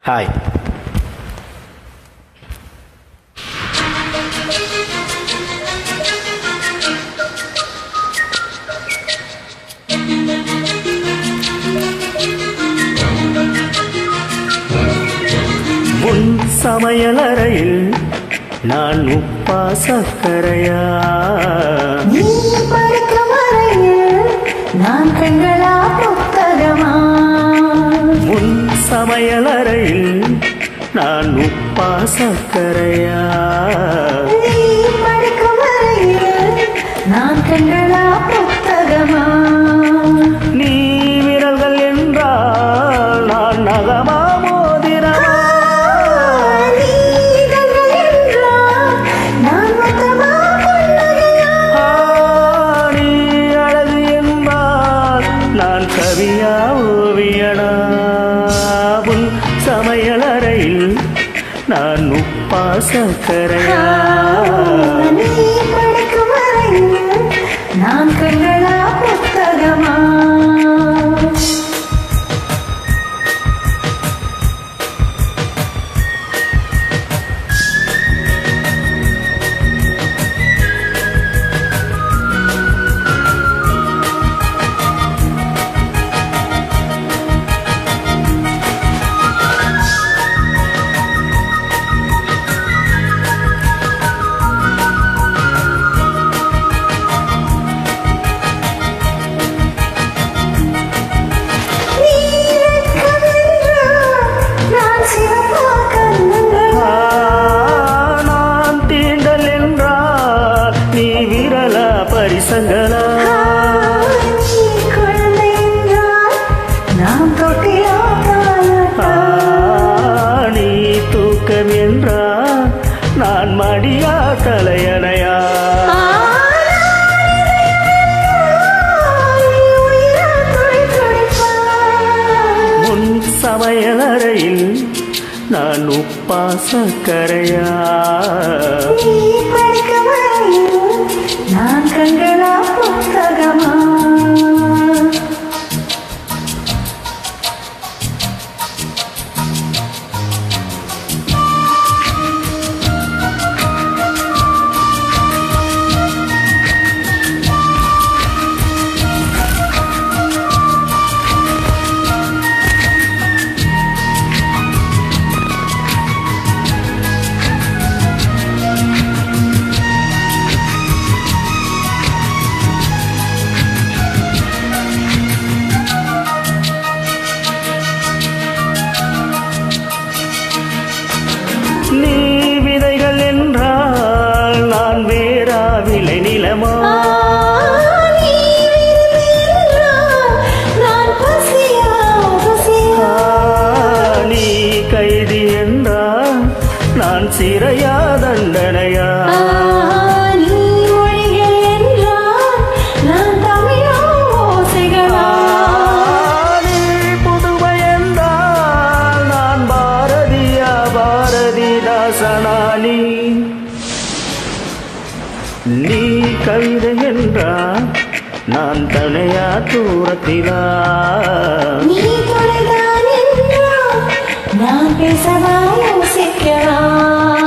hi முன் சமையலறையில் நான் உப்பா சக்கரையா நீ படிக்கும் அறையில் நான் கண்களா புத்தகமா முன் சமையலறையில் நான் உப்பா சக்கரையா நீ படிக்கும் அறையில் நான் கண்களா புத்தகமா நீ விரல்கள் என்றால் நான் நகமா மோதிரமா நீ இதழ்கள் என்றால் நான் மொத்தமா புன்னகையா ஆ, நீ அழகு என்பால் நான் கவியா ஓவியனா உன் சமையலறையில் நான் உப்பா சக்கரையா நீ படிக்கும் அறையில் நான் கண்களா புத்தகமா நீ வெட்கமென்றால் நான் சிவப்பா கண்ணங்கள் ஆ, நான் தீண்டல் என்றால் நீ விரலா பரிசங்களா நீ குழந்தை என்றால் நான் தொட்டிலா ஆ, தாலாட்டா நீ தூக்கம் என்றால் நான் மடியா தலையணையா முன் சமையலறையில் நான் உப்பா சக்கரையா நான் கண்களா புத்தகமா நீ விதைகள் என்றால் நான் வேறா விளை நிலமா நீ விரும்பினால் நான் பசியா பசியா ஆ, நீ கைதி என்றால் நான் சிறையா தண்டனையா நீ மொழிகள் என்றால் நான் தமிழோ ஓசைகளா நீ புதுமை என்றால் நான் பாரதியா பாரதிதாசனா நீ நீ கவிதை என்றால் நான் தனையா தூரத்திலா நீ தொலைதான் என்றால் நான் பேசவா யோசிக்கலாம்